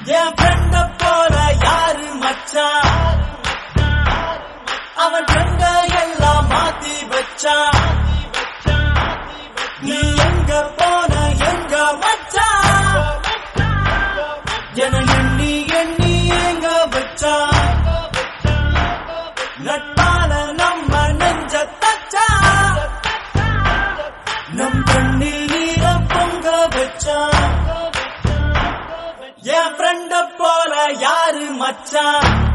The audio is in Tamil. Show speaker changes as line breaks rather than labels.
என் ஃப்ரெண்ட போல யாரு மச்சான் அவன் ஃப்ரெண்ட எல்லாம் மாத்தி வச்சான் நீ எங்க போன எங்க மச்சான் என எண்ணி எண்ணி எங்க வச்சான் நட்பால நம்ம நெஞ்ச தச்சான் நம் கண்ணில் நீரம் பொங்க வச்சான் என் ஃப்ரெண்ட போல யாரு மச்சான்